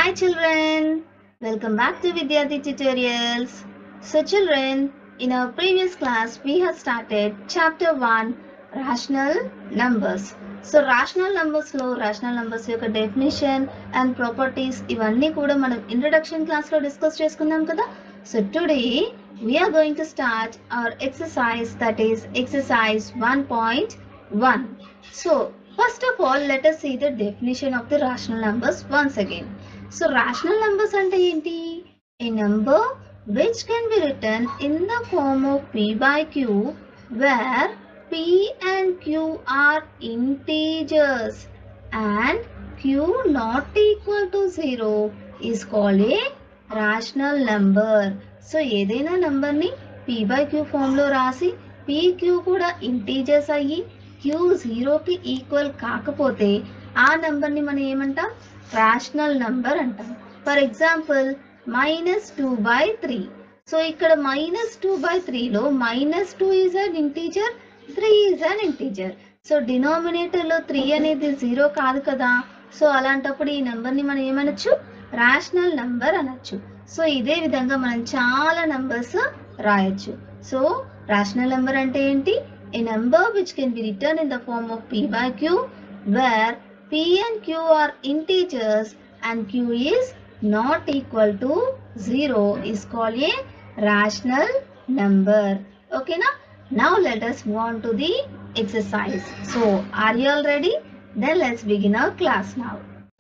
Hi children, welcome back to Vidyarthi Tutorials. So children, in our previous class we have started chapter 1 rational numbers. So rational numbers లో rational numbers యొక్క definition and properties ఇవన్నీ కూడా మనం introduction క్లాస్లో discuss చేసుకున్నాం కదా so today we're going to start our exercise that is exercise one point one so first of all let us see the definition of the rational numbers once again. So rational numbers అంటే ఏంటి a number which can be written in the form of p by q where p and q are integers and q not equal to 0 is called a rational number so ఏదైనా నంబర్ని p by q ఫామ్లో రాసి p q కూడా integers అయ్యి Q జీరోకి equal కాకపోతే ఆ నంబర్ని మనం ఏమంటాం రాషనల్ నంబర్ అంటాం for example minus two by three so ఇక్కడ మైనస్ టూ బై త్రీలో minus two is an integer three is an integer so డినామినేటర్లో త్రీ అనేది జీరో కాదు కదా సో అలాంటప్పుడు ఈ నెంబర్ని మనం ఏమనొచ్చు రాషనల్ నంబర్ అనొచ్చు సో ఇదే విధంగా మనం చాలా నంబర్స్ రాయొచ్చు సో రాషనల్ నెంబర్ అంటే ఏంటి a number which can be written in the form of p by q where p and q are integers and q is not equal to 0 is called a rational number okay now now let us move on to the exercise so are you all ready then let's begin our class now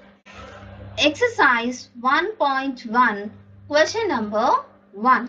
exercise 1.1 question number 1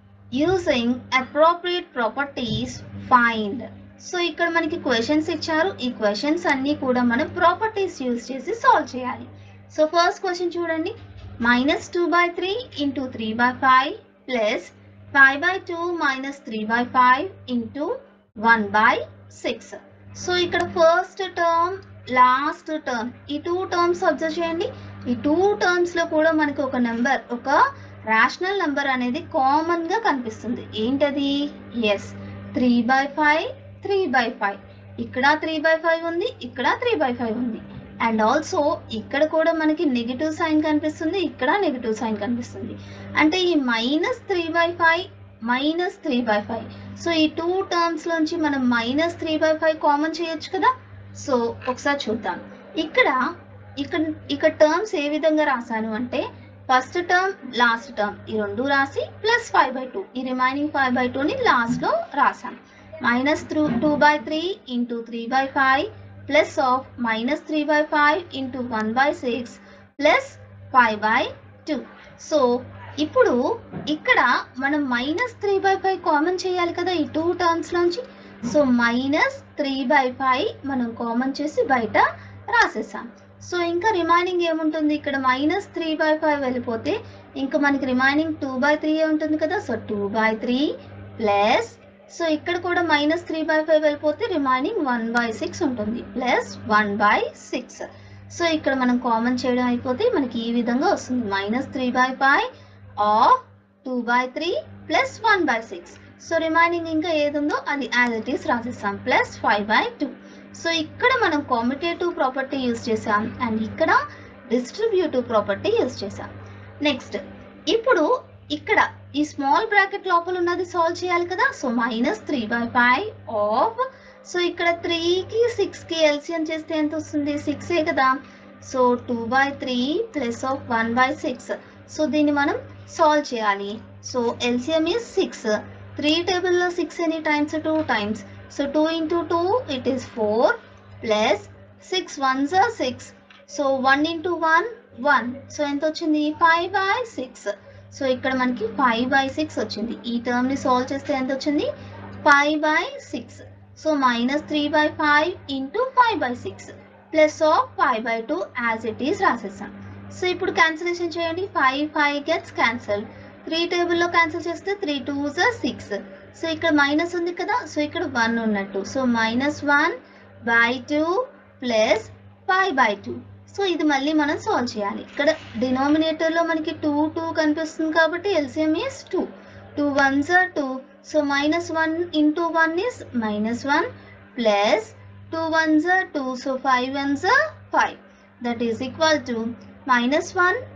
using appropriate properties find so ఇక్కడ మనకి questions ఇచ్చారు ఈ questions అన్ని కూడా మనం properties use చేసి solve చేయాలి so first question చూడండి minus two by three into three by five plus five by two minus three by five into one by six so ఇక్కడ ఫస్ట్ టర్మ్ లాస్ట్ టర్మ్ ఈ two terms observe చేయండి ఈ two terms లో కూడా మనకి ఒక number ఒక rational number అనేది కామన్ గా కనిపిస్తుంది ఏంటది yes three by five three by five ఇక్కడ త్రీ బై ఫైవ్ ఉంది ఇక్కడ త్రీ బై ఫైవ్ ఉంది అండ్ ఆల్సో ఇక్కడ కూడా మనకి నెగిటివ్ సైన్ కనిపిస్తుంది ఇక్కడ నెగిటివ్ సైన్ కనిపిస్తుంది అంటే ఈ minus three by five minus three by five so ఈ టూ టర్మ్స్ లోంచి మనం minus three by five common చేయొచ్చు కదా సో ఒకసారి చూద్దాం ఇక్కడ ఇక్కడ ఇక్కడ టర్మ్స్ ఏ విధంగా రాశాను అంటే ఫస్ట్ టర్మ్ లాస్ట్ టర్మ్ ఈ రెండు రాసి ప్లస్ ఫైవ్ బై టూ ఈ రిమైనింగ్ ఫైవ్ బై టూని లాస్ట్లో రాసాను minus through two by three into three by five plus of minus three by five into one by six plus five by two so ఇప్పుడు ఇక్కడ మనం minus three by five common చేయాలి కదా ఈ two terms లోంచి so minus three by five మనం common చేసి బయట రాసేసాం సో ఇంకా రిమైనింగ్ ఏముంటుంది ఇక్కడ మైనస్ త్రీ బై ఫైవ్ వెళ్ళిపోతే ఇంకా మనకి రిమైనింగ్ టూ బై త్రీ ఉంటుంది కదా so two by three plus so ఇక్కడ కూడా మైనస్ త్రీ బై ఫైవ్ వెళ్ళిపోతే రిమైనింగ్ వన్ బై సిక్స్ ఉంటుంది plus one by six so ఇక్కడ మనం కామన్ చేయడం అయిపోతే మనకి ఈ విధంగా వస్తుంది minus three by five of two by three plus one by six so remaining ఇంకా ఏది ఉందో అది యాజ్ ఇట్ ఈస్ రాసేస్తాం plus five by two so ఇక్కడ మనం కామిటేటివ్ ప్రాపర్టీ యూజ్ చేసాం అండ్ ఇక్కడ డిస్ట్రిబ్యూటివ్ ప్రాపర్టీ యూజ్ చేసాం నెక్స్ట్ ఇప్పుడు ఇక్కడ ఈ స్మాల్ బ్రాకెట్ లోపల ఉన్నది సాల్వ్ చేయాలి కదా so minus three by five of so ఇక్కడ త్రీకి సిక్స్కి ఎల్సిఎం చేస్తే ఎంత వస్తుంది సిక్సే కదా so two by three plus of one by six so దీన్ని మనం సాల్వ్ చేయాలి so LCM is six three టేబుల్లో six any times two times so two into two it is four plus six ones are six so one into one one so ఎంత వచ్చింది five by six so ఇక్కడ మనకి five by six వచ్చింది ఈ టర్మ్ని solve చేస్తే ఎంత వచ్చింది five by six so minus three by five into five by six plus of five by two as it is రాసేసాం సో ఇప్పుడు క్యాన్సిలేషన్ చేయండి five five gets cancel three టేబుల్లో cancel చేస్తే త్రీ టూ సిక్స్ సో ఇక్కడ minus ఉంది కదా సో ఇక్కడ వన్ ఉన్నట్టు so minus one by two plus five by two so ఇది మళ్ళీ మనం సాల్వ్ చేయాలి ఇక్కడ డినామినేటర్లో మనకి టూ టూ కనిపిస్తుంది కాబట్టి LCM is two two ones are two so minus one into one is minus one plus two ones are two so five ones are five that is equal to minus 1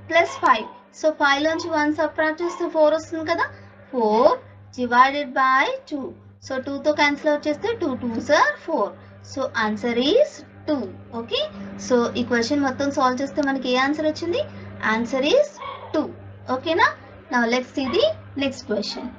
plus five so five లోంచి one subtract చేస్తే four వస్తుంది కదా four divided by two so టూతో cancel out చేస్తే two two సార్ four so answer is two okay so ఈ question మొత్తం solve చేస్తే మనకి ఏ ఆన్సర్ వచ్చింది ఆన్సర్ ఈస్ టూ ఓకేనా now let's see the next question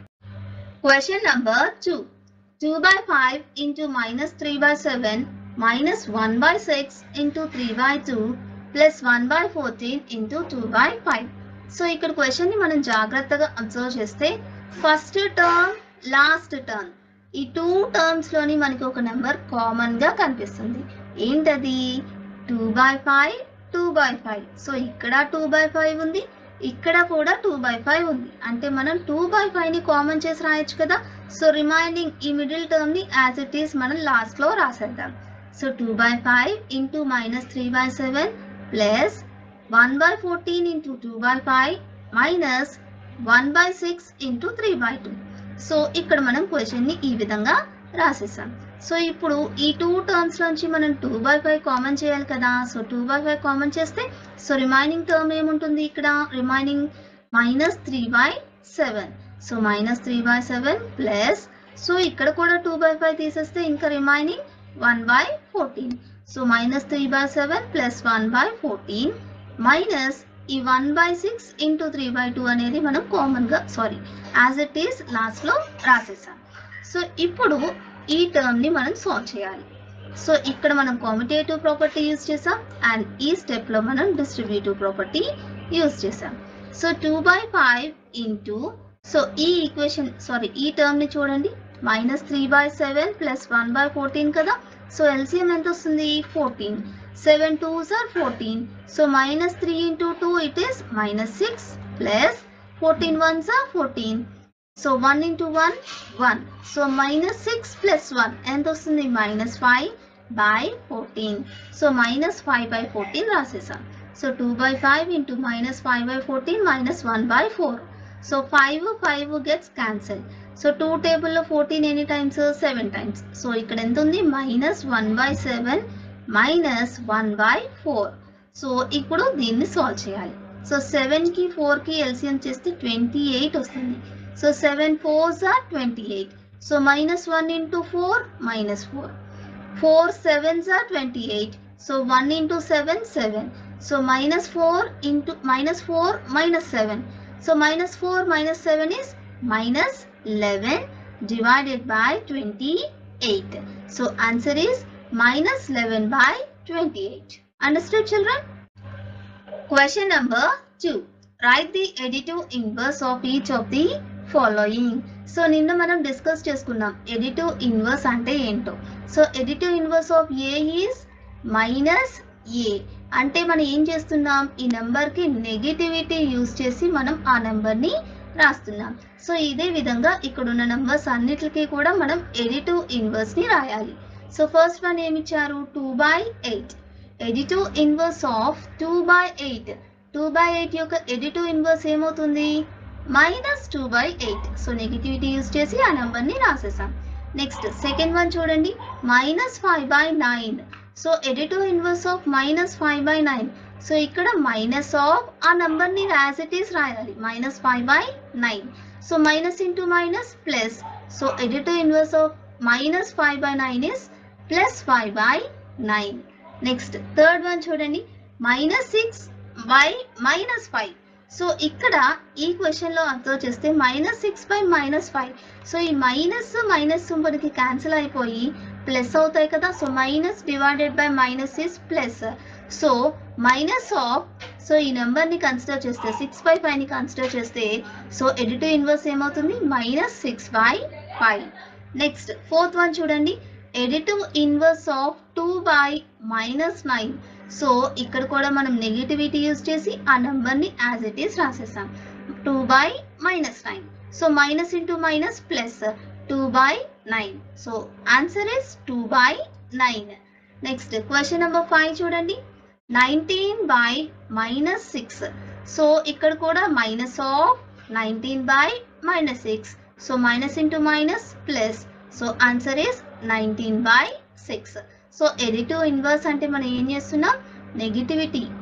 question number two two by five into minus three by seven minus one by six into three by two plus one by fourteen into two by five so ఇక్కడ question ని మనం జాగ్రత్తగా observe చేస్తే first term last term ఈ two terms లోని మనకి ఒక number common గా కనిపిస్తుంది ఏంటది two by five two by five so ఇక్కడ టూ బై ఫైవ్ ఉంది ఇక్కడ కూడా టూ బై ఫైవ్ ఉంది అంటే మనం టూ బై ఫైవ్ ని కామన్ చేసి రాయొచ్చు కదా సో రిమైనింగ్ ఈ మిడిల్ టర్మ్ ని యాజ్ ఇట్ ఈస్ మనం లాస్ట్ లో రాసేద్దాం so two by five into minus three by seven plus one by fourteen into two by five minus one by six into three by two so ఇక్కడ మనం question ని ఈ విధంగా రాసేసాం so ఇప్పుడు ఈ టూ టర్మ్స్ నుంచి మనం టూ బై ఫైవ్ కామన్ చేయాలి కదా so two by five common చేస్తే సో రిమైనింగ్ టర్మ్ ఏముంటుంది ఇక్కడ remaining minus three by seven so minus three by seven plus so ఇక్కడ కూడా టూ బై ఫైవ్ తీసేస్తే ఇంకా remaining one by fourteen so minus three by seven plus one by fourteen minus ఈ one by six into three by two అనేది మనం common గా sorry as it is last లో రాసేసాం సో ఇప్పుడు ఈ టర్మ్ ని మనం సాల్వ్ చేయాలి సో ఇక్కడ మనం కామిటేటివ్ ప్రాపర్టీ యూజ్ చేసాం అండ్ ఈ స్టెప్ లో మనం డిస్ట్రిబ్యూటివ్ ప్రాపర్టీ యూజ్ చేసాం so two by five into so ఈ ఈక్వేషన్ సారీ ఈ టర్మ్ ని చూడండి minus three by seven plus one by fourteen కదా సో ఎల్సిఎం ఎంత వస్తుంది ఫోర్టీన్ సెవెన్ టూ సార్ fourteen so minus three into two it is minus six plus fourteen one సార్ fourteen so one into one one so minus six plus one ఎంత వస్తుంది minus five by fourteen so minus five by fourteen రాసేసాం so two by five into minus five by fourteen minus one by four so five five gets cancel so two టేబుల్లో fourteen any times seven times so ఇక్కడ ఎంత ఉంది minus one by seven minus one by four so ఇప్పుడు దీన్ని solve చేయాలి so సెవెన్కి ఫోర్కి LCM చేస్తే ట్వంటీ ఎయిట్ వస్తుంది so seven fours are twenty eight so minus one into four minus four four sevens are twenty eight so one into seven seven so minus four into minus four minus seven so minus four minus seven is minus 11 divided by 28. So answer is minus 11 by 28. Understood children? Question number 2. Write the additive inverse of each of the following. So నిన్న మనం discuss చేసుకున్నాం additive inverse అంటే ఏంటో so additive inverse of A is minus A అంటే మనం ఏం చేస్తున్నాం ఈ నెంబర్కి నెగిటివిటీ యూజ్ చేసి మనం ఆ నెంబర్ని రాస్తున్నాం సో ఇదే విధంగా ఇక్కడ ఉన్న నెంబర్స్ అన్నిటికీ కూడా మనం ఎడిటివ్ ఇన్వర్స్ ని రాయాలి సో ఫస్ట్ వన్ ఏమి ఇచ్చారు two by eight additive inverse of two by eight two by eight యొక్క ఎడిటివ్ ఇన్వర్స్ ఏమవుతుంది minus two by eight so negativity use చేసి ఆ నెంబర్ ని రాసేసాం నెక్స్ట్ సెకండ్ వన్ చూడండి minus five by nine so additive inverse of minus five by nine so ఇక్కడ minus of ఆ number ని యాజ్ ఇట్ ఈస్ రాయాలి minus five by nine so minus into minus plus so additive inverse of minus five by nine is plus five by nine next third one చూడండి minus six by minus five so ఇక్కడ ఈ question లో observe చేస్తే minus six by minus five so ఈ minus minus మనకి cancel అయిపోయి plus అవుతాయి కదా so minus divided by minus is plus so minus of so ఈ నెంబర్ ని కన్సిడర్ చేస్తే సిక్స్ బై ఫైవ్ ని కన్సిడర్ చేస్తే సో ఎడిటివ్ ఇన్వర్స్ ఏమవుతుంది minus six by five next fourth one చూడండి additive inverse of two by minus nine so ఇక్కడ కూడా మనం నెగిటివిటీ యూజ్ చేసి ఆ నెంబర్ ని యాజ్ ఇట్ ఈస్ రాసేసాం two by minus nine so minus into minus plus two by nine so answer is two by nine next question number five చూడండి nineteen by minus six so ఇక్కడ కూడా minus of nineteen by minus six so minus into minus plus so answer is nineteen by six so additive inverse అంటే మనం ఏం చేస్తున్నాం negativity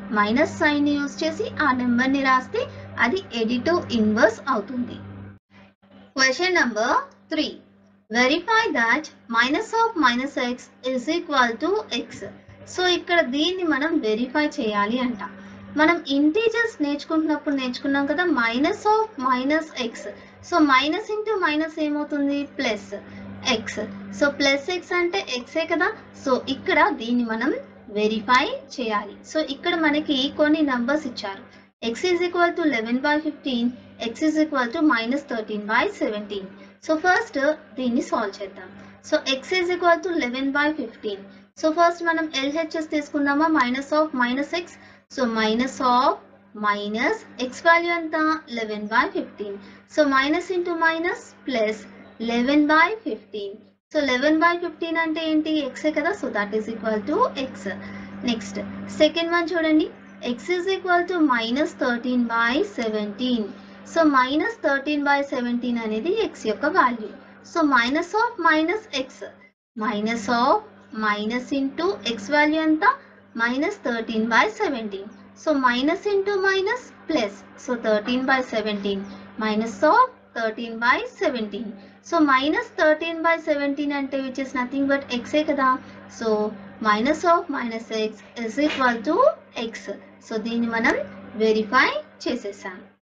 minus sign use చేసి ఆ నెంబర్ని రాస్తే అది ఎడిటివ్ ఇన్వర్స్ అవుతుంది question number three verify that minus of minus x is equal to x so ఇక్కడ దీన్ని మనం వెరిఫై చేయాలి అంట మనం ఇంటీజర్స్ నేర్చుకుంటున్నప్పుడు నేర్చుకున్నాం కదా minus of minus x so minus into minus ఏమవుతుంది plus x so plus x అంటే ఎక్సే కదా సో ఇక్కడ దీన్ని మనం వెరిఫై చేయాలి సో ఇక్కడ మనకి కొన్ని నంబర్స్ ఇచ్చారు x is equal to eleven by fifteen x is equal to minus thirteen by seventeen so first దీన్ని సాల్వ్ చేద్దాం so x is equal to eleven by fifteen so first మనం LHS తీసుకుందామా minus of minus x so minus of minus x value ఎంత eleven by fifteen so minus into minus plus eleven by fifteen so eleven by fifteen అంటే ఏంటి ఎక్సే కదా so that is equal to x next second one చూడండి x is equal to minus thirteen by seventeen so minus thirteen by seventeen అనేది x యొక్క value so minus of minus x minus of minus into x value ఎంత minus thirteen by seventeen so minus into minus plus so thirteen by seventeen minus of thirteen by seventeen so minus thirteen by seventeen అంటే which is nothing but ఎక్సే కదా so minus of minus x is equal to x so దీన్ని మనం verify చేసేసాం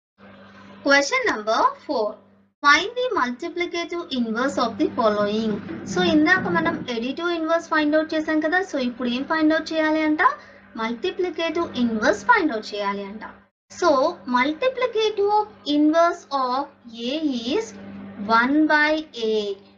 question number four find the multiplicative inverse of the following so ఇందాక మనం additive inverse find out చేసాం కదా సో ఇప్పుడు ఏం ఫైండ్ అవుట్ చేయాలి అంట మల్టిప్లికేటివ్ ఇన్వర్స్ ఫైండ్ అవుట్ చేయాలి అంట so multiplicative of inverse of A is one by a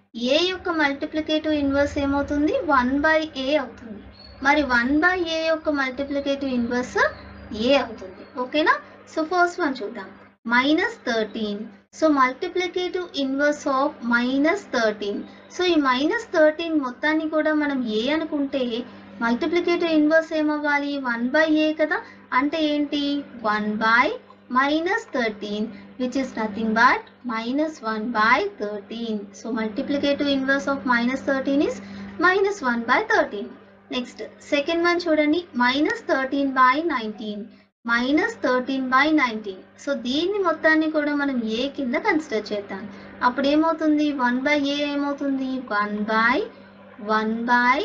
a యొక్క మల్టిప్లికేటివ్ ఇన్వర్స్ ఏమవుతుంది వన్ బై ఏ అవుతుంది మరి వన్ బై ఏ యొక్క మల్టిప్లికేటివ్ ఇన్వర్స్ ఏ అవుతుంది ఓకేనా సో ఫస్ట్ వన్ చూద్దాం minus thirteen so multiplicative inverse of minus thirteen so ఈ minus thirteen మొత్తాన్ని కూడా మనం ఏ అనుకుంటే మల్టిప్లికేటివ్ ఇన్వర్స్ ఏమవ్వాలి వన్ బై ఏ కదా అంటే ఏంటి one by minus thirteen which is nothing but minus one by thirteen so multiplicative inverse of minus thirteen is minus one by thirteen next second one చూడండి minus thirteen by nineteen minus thirteen by nineteen so దీన్ని మొత్తాన్ని కూడా మనం ఏ కింద consider చేద్దాం అప్పుడు ఏమవుతుంది one by a ఏమవుతుంది one by one by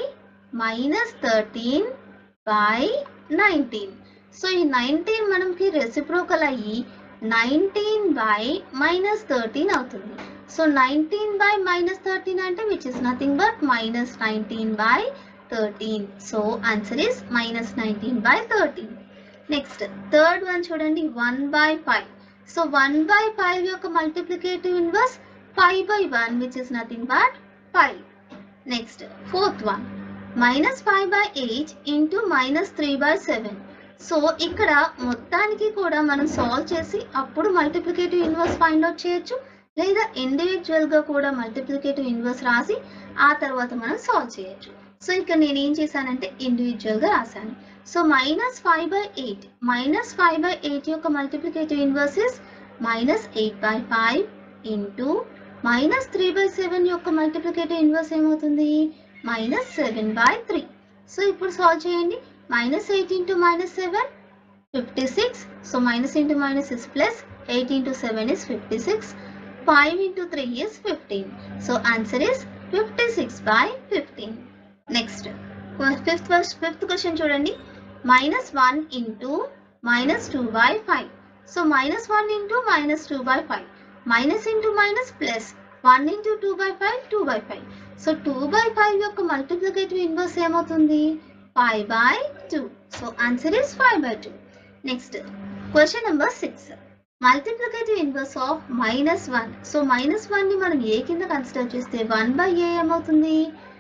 minus thirteen by nineteen so ఈ నైన్టీన్ మనకి రెసిప్రోకల్ అయ్యి నైన్టీన్ బై మైనస్ థర్టీన్ అవుతుంది so nineteen by minus thirteen అంటే which is nothing but minus nineteen by thirteen so answer is minus nineteen by thirteen next third one చూడండి one by five so one by five యొక్క multiplicative inverse five by one which is nothing but five next fourth one minus five by eight into minus three by seven so ఇక్కడ మొత్తానికి కూడా మనం solve చేసి అప్పుడు multiplicative inverse find out చేయొచ్చు లేదా individual గా కూడా మల్టిప్లికేటివ్ ఇన్వర్స్ రాసి ఆ తర్వాత మనం సాల్వ్ చేయొచ్చు సో ఇక్కడ నేను ఏం చేశానంటే ఇండివిజువల్ గా రాశాను so minus five by eight minus five by eight యొక్క multiplicative inverse is minus eight by five into minus three by seven యొక్క మల్టిప్లికేటివ్ ఇన్వర్స్ ఏమవుతుంది minus seven by three so ఇప్పుడు సాల్వ్ చేయండి minus eight into minus seven fifty six so minus into minus is plus eight into seven is fifty six five into three is fifteen so answer is fifty six by fifteen next fifth fifth question చూడండి minus one into minus two by five so minus one into minus two by five minus into minus plus one into two by five two by five so two by five యొక్క multiplicative inverse ఏమవుతుంది five by two so answer is five by two next question number six multiplicative inverse of minus one so minus one ని మనం ఏ కింద consider చేస్తే one by a ఏమవుతుంది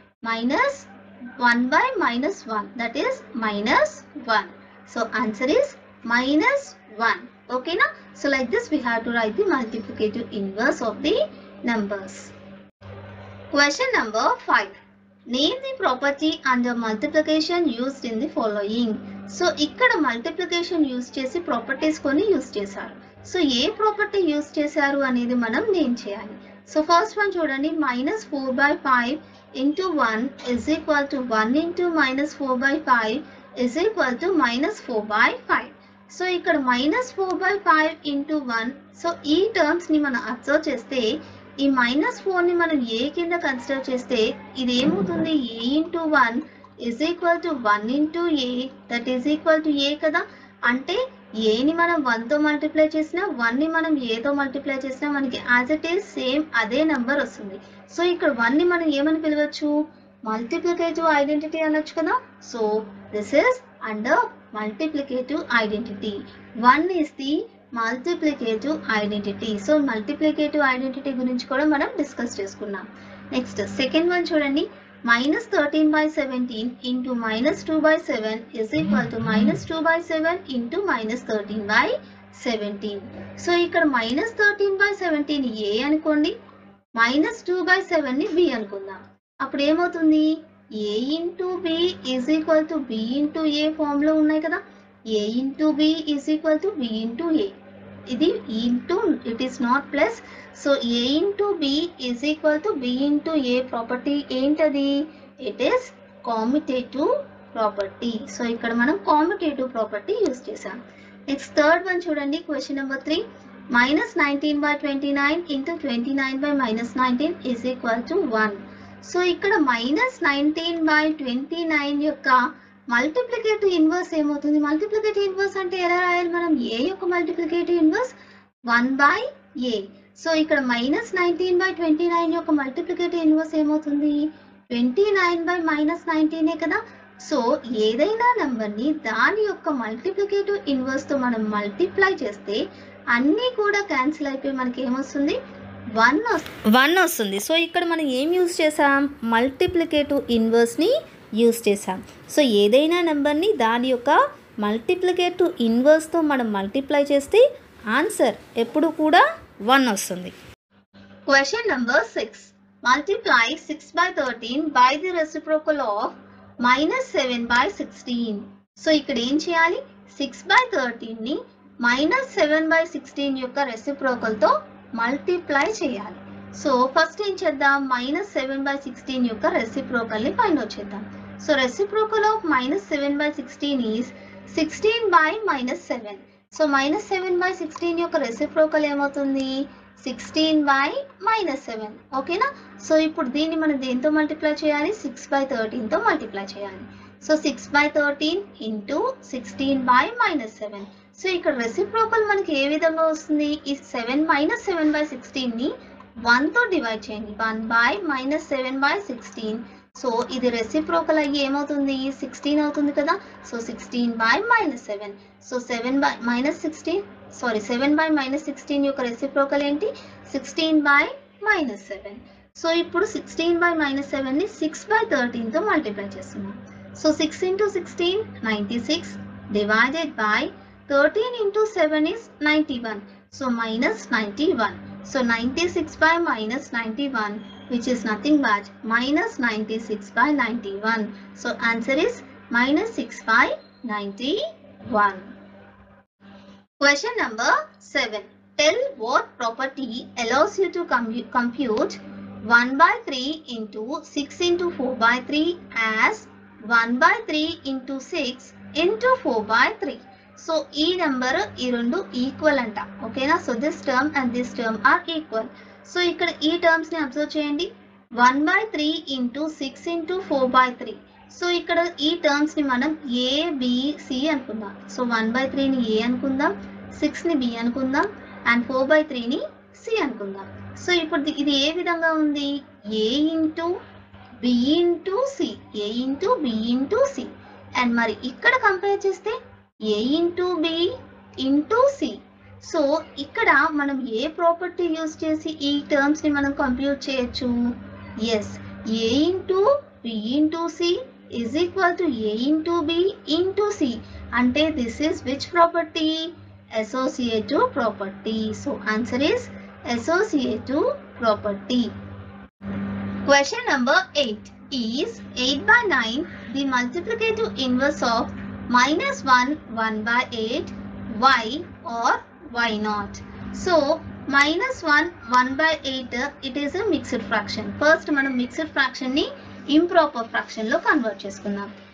minus one by minus one that is minus one so answer is minus one ఓకేనా so like this we have to write the multiplicative inverse of the numbers. Question number 5. Name the property under multiplication used in the following. So ఇక్కడ multiplication use చేసి properties కొన్ని use చేశారు so ఏ property use చేశారు అనేది మనం name చేయాలి so first one చూడండి minus four by five into one is equal to one into minus four by five is equal to minus four by five so ఇక్కడ minus four by five into one so ఈ terms ని మనం observe చేస్తే ఈ minus four ని మనం ఏ కింద consider చేస్తే ఇది ఏమవుతుంది a into one is equal to one into a that is equal to a కదా అంటే ఏని మనం వన్ తో మల్టిప్లై చేసినా వన్ ని మనం ఏతో మల్టిప్లై చేసినా మనకి యాజ్ ఇట్ ఈస్ సేమ్ అదే నెంబర్ వస్తుంది సో ఇక్కడ వన్ ని మనం ఏమని పిలవచ్చు మల్టిప్లికేటివ్ ఐడెంటిటీ అనొచ్చు కదా so this is under multiplicative identity one is the multiplicative identity so multiplicative identity గురించి కూడా మనం డిస్కస్ చేసుకున్నాం నెక్స్ట్ సెకండ్ వన్ చూడండి minus thirteen by seventeen into minus two by seven is equal to minus two by seven into minus thirteen by seventeen so ఇక్కడ minus thirteen by seventeen a అనుకోండి minus two by seven ని B అనుకుందాం అప్పుడు ఏమవుతుంది a into b is equal to b into a form లో ఉన్నాయి కదా a into b is equal to b into a ఇది into it is not plus so a into b is equal to b into a property ఏంటది it is commutative property so ఇక్కడ మనం commutative property use చేసాం next third one చూడండి question number three minus nineteen by twenty nine into twenty nine by minus nineteen is equal to one so ఇక్కడ minus nineteen by twenty nine యొక్క multiplicative inverse ఏమవుతుంది multiplicative inverse అంటే ఎలా రాయాలి మనం a యొక్క multiplicative inverse one by a so ఇక్కడ minus nineteen by twenty nine యొక్క మల్టిప్లికేటివ్ ఇన్వర్స్ ఏమవుతుంది ట్వంటీ నైన్ బై మైనస్ నైన్టీనే కదా సో ఏదైనా నంబర్ని దాని యొక్క మల్టిప్లికేటివ్ ఇన్వర్స్ తో మనం మల్టిప్లై చేస్తే అన్నీ కూడా క్యాన్సిల్ అయిపోయి మనకి ఏమొస్తుంది వన్ వస్తుంది వన్ వస్తుంది సో ఇక్కడ మనం ఏం యూస్ చేసాం మల్టిప్లికేటివ్ ఇన్వర్స్ని యూస్ చేసాం సో ఏదైనా నెంబర్ని దాని యొక్క మల్టిప్లికేటివ్ ఇన్వర్స్తో మనం మల్టిప్లై చేస్తే ఆన్సర్ ఎప్పుడు కూడా వన్ వస్తుంది Question number 6. Multiply 6 by 13 by the reciprocal of minus 7 by 16. So ఇక్కడ ఏం చేయాలి సిక్స్ బై థర్టీన్ని మైనస్ సెవెన్ బై సిక్స్టీన్ యొక్క reciprocal తో మల్టిప్లై చేయాలి సో ఫస్ట్ ఏం చేద్దాం మైనస్ సెవెన్ బై సిక్స్టీన్ యొక్క reciprocal ని ఫైండ్ అవుట్ చేద్దాం so reciprocal of minus seven by sixteen is sixteen by minus seven so minus seven by sixteen యొక్క reciprocal ఏమవుతుంది సిక్స్టీన్ బై మైనస్ సెవెన్ ఓకేనా so ఇప్పుడు దీన్ని మనం దేంతో మల్టిప్లై చేయాలి సిక్స్ బై థర్టీన్తో మల్టిప్లై చేయాలి so six by thirteen into sixteen by minus seven so ఇక్కడ రెసిప్రోకల్ మనకి ఏ విధంగా వస్తుంది ఈ సెవెన్ మైనస్ సెవెన్ బై సిక్స్టీన్ని వన్తో డివైడ్ చేయండి one by minus seven by sixteen so ఇది రెసిప్రోకల్ అయ్యి ఏమవుతుంది సిక్స్టీన్ అవుతుంది కదా so sixteen by minus seven so seven by minus sixteen sorry seven by minus sixteen యొక్క రెసిప్రోకల్ ఏంటి sixteen by minus seven so ఇప్పుడు sixteen by minus సెవెన్ని six by థర్టీన్తో మల్టిప్లై చేస్తున్నాం so six into sixteen ninety six divided by thirteen into seven is ninety one so minus ninety one so ninety six by minus ninety one which is nothing but minus 96 by 91. So answer is minus 6 by 91. Question number 7. Tell what property allows you to commu- compute 1 by 3 into 6 into 4 by 3 as 1 by 3 into 6 into 4 by 3. So ఈ number ఈ రెండు equal అంట ఓకేనా so this term and this term are equal so ఇక్కడ ఈ terms ని observe చేయండి one by three into six into four by three so ఇక్కడ ఈ టర్మ్స్ ని మనం ఏ బిసి అనుకుందాం సో వన్ బై త్రీని ఏ అనుకుందాం సిక్స్ ని బి అనుకుందాం అండ్ ఫోర్ బై త్రీని సి అనుకుందాం సో ఇప్పుడు ది- ఇది ఏ విధంగా ఉంది A into B into C A into B into C and మరి ఇక్కడ కంపేర్ చేస్తే A into B into C so ఇక్కడ మనం ఏ ప్రాపర్టీ యూస్ చేసి ఈ టర్మ్స్ ని మనం కంప్యూట్ చేయొచ్చు yes A into B into C is equal to A into B into C అంటే this is which property associative property so answer is associative property Question number 8 is 8 by 9 the multiplicative inverse of minus 1 1 by 8 y or y not. So minus 1 1 by 8 uh, it is a mixed fraction. First మనం mixed fraction ని improper fraction లో convert చేసుకుందాం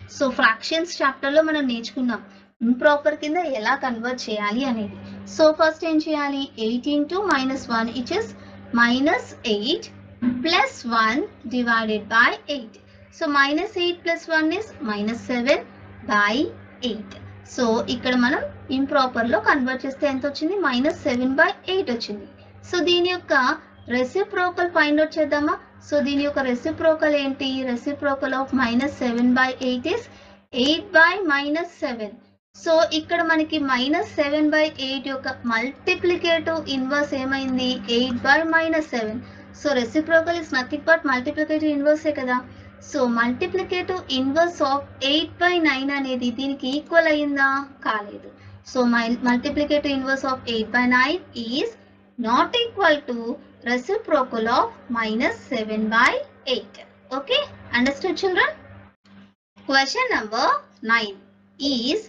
so fractions చాప్టర్లో మనం నేర్చుకున్నాం improper కింద ఎలా convert చేయాలి అనేది సో ఫస్ట్ ఏం చేయాలి eight into minus one which is minus eight plus one divided by eight so minus eight plus one is minus seven by eight so ఇక్కడ మనం ఇంప్రాపర్ లో కన్వర్ట్ చేస్తే ఎంత వచ్చింది మైనస్ సెవెన్ బై ఎయిట్ వచ్చింది so దీని యొక్క reciprocal find out చేద్దామా సో దీని యొక్క రెసిప్రోకల్ ఏంటి reciprocal of minus seven by eight is eight by minus seven so ఇక్కడ మనకి మైనస్ సెవెన్ బై ఎయిట్ యొక్క మల్టిప్లికేటివ్ ఇన్వర్స్ ఏమైంది eight by minus seven so reciprocal is nothing but multiplicative ఇన్వర్సే కదా so multiplicative inverse of eight by nine అనేది దీనికి equal అయిందా కాలేదు so multiplicative inverse of eight by nine is not equal to reciprocal of minus 7 by 8. Okay, understood children? Question number 9 is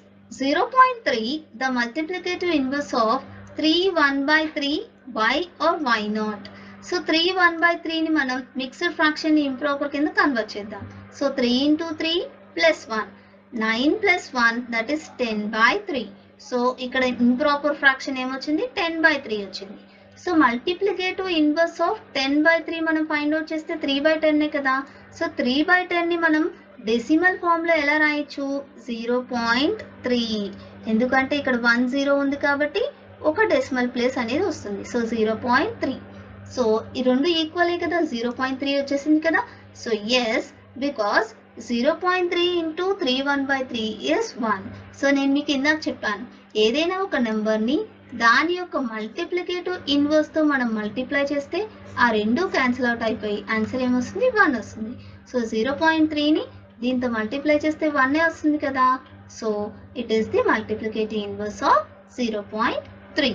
0.3 the multiplicative inverse of 3 1 by 3 y or y not. So three one by త్రీని మనం mixed fraction improper కింద convert చేద్దాం so three into three plus one nine plus one that is ten by three so ఇక్కడ improper fraction ఏమొచ్చింది ten by three వచ్చింది so multiplicative inverse of ten by three మనం find out చేస్తే three by టెన్నే కదా so three by టెన్ని మనం decimal ఫామ్లో ఎలా రాయొచ్చు జీరో పాయింట్ త్రీ ఎందుకంటే ఇక్కడ వన్ జీరో ఉంది కాబట్టి ఒక డెసిమల్ ప్లేస్ అనేది వస్తుంది so zero point three so ఈ రెండు ఈక్వలే కదా జీరో పాయింట్ త్రీ వచ్చేసింది కదా so yes because zero point three into three one by three is one so నేను మీకు ఇందాక చెప్పాను ఏదైనా ఒక నెంబర్ని దాని యొక్క మల్టిప్లికేటివ్ ఇన్వర్స్ తో మనం మల్టిప్లై చేస్తే ఆ రెండు క్యాన్సిల్ అవుట్ అయిపోయి ఆన్సర్ ఏమొస్తుంది వన్ వస్తుంది సో జీరో పాయింట్ త్రీని దీంతో మల్టిప్లై చేస్తే వన్ వస్తుంది కదా so it is the multiplicative inverse of zero point three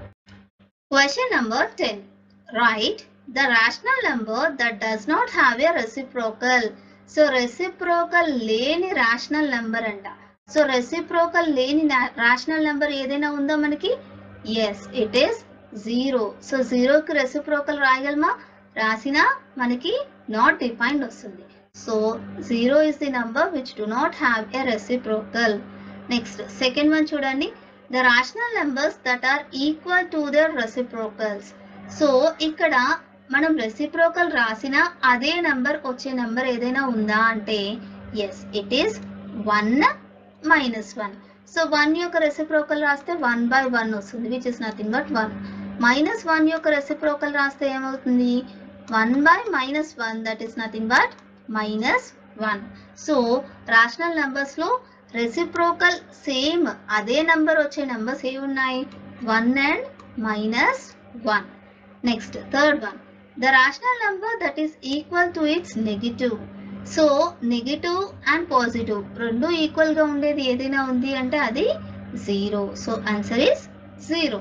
question number ten right the rational number that does not have a reciprocal so reciprocal లేని rational number అంట so reciprocal లేని rational number ఏదైనా ఉందా మనకి yes it is zero so జీరోకి reciprocal రాయగలమా రాసినా మనకి నాట్ డిఫైన్డ్ వస్తుంది so zero is the number which do not have a reciprocal next second one చూడండి the rational numbers that are equal to their reciprocals so ఇక్కడ మనం reciprocal రాసిన అదే నంబర్ వచ్చే నంబర్ ఏదైనా ఉందా అంటే yes it is one minus one so one యొక్క రెసిప్రోకల్ రాస్తే వన్ బై వన్ వస్తుంది which is nothing but one minus one యొక్క రెసిప్రోకల్ రాస్తే ఏమవుతుంది one by minus one that is nothing but minus one so rational నంబర్స్లో reciprocal same అదే number వచ్చే numbers ఏ ఉన్నాయి one and minus one next third one the rational number that is equal to its negative so negative and positive రెండు equal గా ఉండేది ఏదైనా ఉంది అంటే అది zero so answer is zero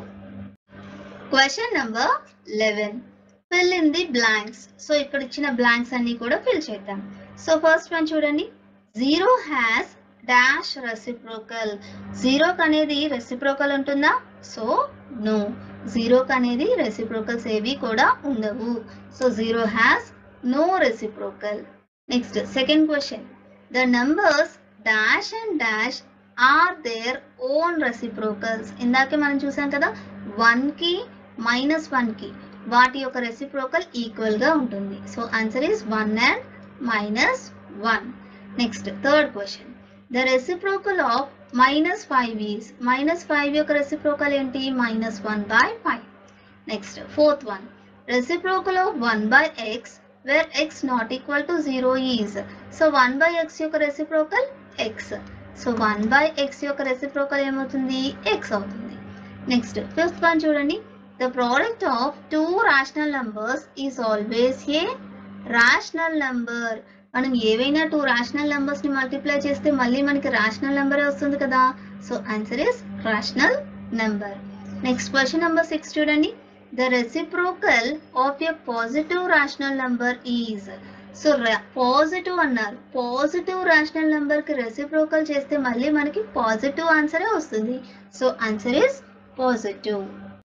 question number eleven fill in the blanks so ఇక్కడ ఇచ్చిన blanks అన్ని కూడా ఫిల్ చేద్దాం సో ఫస్ట్ వన్ చూడండి జీరో హ్యాస్ డాష్ రెసిప్రోకల్ జీరోక్ అనేది రెసిప్రోకల్ ఉంటుందా సో నో జీరోక్ అనేది రెసిప్రోకల్స్ ఏవి కూడా ఉండవు so zero has no reciprocal next second question the numbers dash and dash are their own reciprocals ఇందాకే మనం చూసాం కదా వన్ కి మైనస్ వన్ కి వాటి యొక్క రెసిప్రోకల్ ఈక్వల్ గా ఉంటుంది so answer is one and minus one next third question the reciprocal of minus five is minus five యొక్క రెసిప్రోకల్ ఏంటి minus one by five next fourth one reciprocal of one by X where X not equal to zero is so one by X యొక్క reciprocal X so one by X యొక్క reciprocal ఏమవుతుంది X అవుతుంది next fifth one చూడండి the product of two rational numbers is always a rational number మనం ఏవైనా two rational numbers ని multiply చేస్తే మళ్ళీ మనకి రాషనల్ నెంబరే వస్తుంది కదా so answer is rational number next question number six చూడండి the reciprocal of a positive rational number is so positive అన్నారు పాజిటివ్ రాషనల్ నెంబర్ కి రెసిప్రోకల్ చేస్తే మళ్ళీ మనకి పాజిటివ్ ఆన్సరే వస్తుంది so answer is positive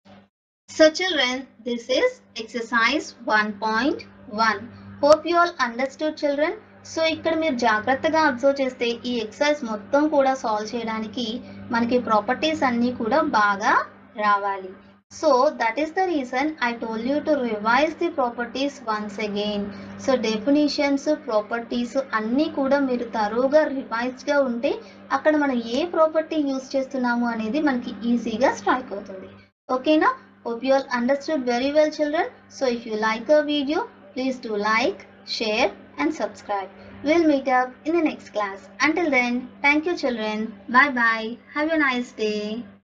So children, this is exercise 1.1. Hope you all understood children. So ఇక్కడ మీరు జాగ్రత్తగా అబ్జర్వ్ చేస్తే ఈ ఎక్సర్సైజ్ మొత్తం కూడా సాల్వ్ చేయడానికి మనకి ప్రాపర్టీస్ అన్నీ కూడా బాగా రావాలి so that is the reason I told you to revise the properties once again so definitions properties అన్నీ కూడా మీరు తరువుగా రివైజ్గా ఉంటే అక్కడ మనం ఏ ప్రాపర్టీ యూస్ చేస్తున్నాము అనేది మనకి ఈజీగా స్ట్రైక్ అవుతుంది ఓకేనా hope you all understood very well children so if you like a video please do like share and subscribe. We'll meet up in the next class. Until then, thank you children. Bye bye. Have a nice day.